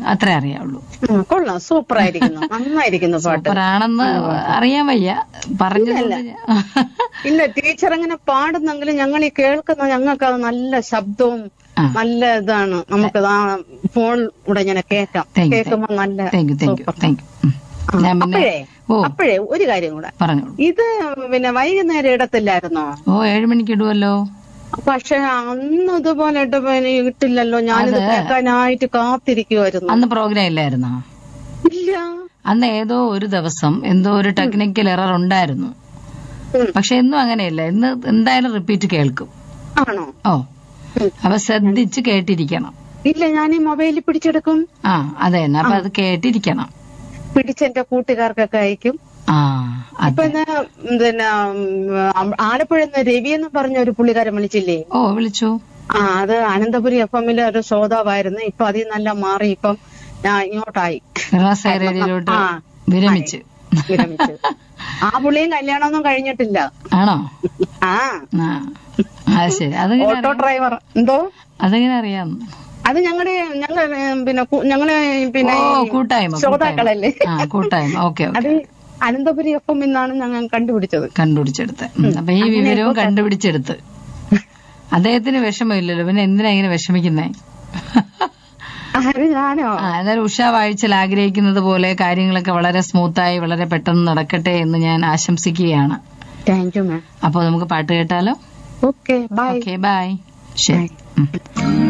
അത്രേ അറിയാവുള്ളൂ ഉം, കൊള്ളാം സൂപ്പർ ആയിരിക്കുന്നു നന്നായിരിക്കുന്നു പാട്ട് സൂപ്പറാണെന്ന് അറിയാൻ വയ്യ പറഞ്ഞത് ഇല്ല ടീച്ചർ അങ്ങനെ പാടുന്നെങ്കിലും ഞങ്ങൾ ഈ കേൾക്കുന്ന ഞങ്ങൾക്ക് അത് നല്ല ശബ്ദവും ആ. നല്ല ഇതാണ് നമുക്ക് ആ ഫോൺ കൂടെ ഇങ്ങനെ കേൾക്കാം Thank you, കേൾക്കുമ്പോ നല്ല thank you thank you thank you ആ, ഞാൻ പിന്നെ അപ്പോഴേ ഓ അപ്പോഴേ ഒരു കാര്യം കൂടെ പറഞ്ഞോളൂ ഇത് പിന്നെ വൈകുന്നേരം ഇടത്തില്ലായിരുന്നോ ഓ ഏഴ് മണിക്ക് ഇടുവല്ലോ പക്ഷെ അന്ന് ഇതുപോലെ ഇട്ടപ്പോ എനിക്ക് കിട്ടില്ലല്ലോ ഞാനിത് കേൾക്കാനായിട്ട് കാത്തിരിക്കുമായിരുന്നു അന്ന് പ്രോഗ്രാം ഇല്ലായിരുന്നോ ഇല്ല അന്ന് ഏതോ ഒരു ദിവസം എന്തോ ഒരു ടെക്നിക്കൽ എറർ ഉണ്ടായിരുന്നു ഉം. പക്ഷെ എന്നും അങ്ങനെയല്ല ഇന്ന് എന്തായാലും റിപ്പീറ്റ് കേൾക്കും ആണോ ഓ ഉം. അപ്പൊ ശ്രദ്ധിച്ച് കേട്ടിരിക്കണം ഇല്ല ഞാൻ ഈ മൊബൈലിൽ പിടിച്ചെടുക്കും ആ അതെ തന്നെ അപ്പൊ അത് കേട്ടിരിക്കണം പിടിച്ചെന്റെ കൂട്ടുകാർക്കൊക്കെ അയക്കും ആ ഇപ്പൊ അതെ ഇന്ന് പിന്നെ ഉം, ആലപ്പുഴ രവി എന്ന് പറഞ്ഞ ഒരു പുള്ളിക്കാരൻ വിളിച്ചില്ലേ ഓ വിളിച്ചു ആ അത് അനന്തപുരി എഫ് എമ്മിലെ ഒരു ശ്രോതാവായിരുന്നു ഇപ്പൊ അതിൽ നല്ല മാറി ഇപ്പം ഞാൻ ഇങ്ങോട്ടായി കേരള റേഡിയോയിലോട്ട് ആ. വിരമിച്ച് വിരമിച്ചു ആ പുള്ളിയും കല്യാണമൊന്നും കഴിഞ്ഞിട്ടില്ല ആണോ ആ ആ അത് ശരി അതെങ്ങനെ ഓട്ടോ അറിയാം? ഡ്രൈവർ എന്തോ അതെങ്ങനെ അറിയാം അത് ഞങ്ങളുടെ ഞങ്ങൾ പിന്നെ കു- ഞങ്ങള് പിന്നെ ഓ ഈ കൂട്ടായ്മ കൂട്ടായ്മ ശ്രോതാക്കളല്ലേ ആ കൂട്ടായ്മ ഓക്കെ ഓക്കെ അത് അനന്തപുരി എഫ് എം എന്നാണ് ഞങ്ങൾ കണ്ടുപിടിച്ചത് കണ്ടുപിടിച്ചെടുത്ത് ഉം. അപ്പൊ ഈ വിവരവും കണ്ടുപിടിച്ചെടുത്ത് അദ്ദേഹത്തിന് വിഷമമില്ലല്ലോ പിന്നെ എന്തിനാ ഇങ്ങനെ വിഷമിക്കുന്നേ ആര് ഞാനോ ആ എന്നാലും ഉഷ വായിച്ചാൽ ആഗ്രഹിക്കുന്നത് പോലെ കാര്യങ്ങളൊക്കെ വളരെ സ്മൂത്തായി വളരെ പെട്ടെന്ന് നടക്കട്ടെ എന്ന് ഞാൻ ആശംസിക്കുകയാണ് താങ്ക് യു മാം അപ്പോൾ നമുക്ക് പാട്ട് കേട്ടാലോ ഓക്കെ ബൈ ഓക്കെ ബൈ ശരി ഉം.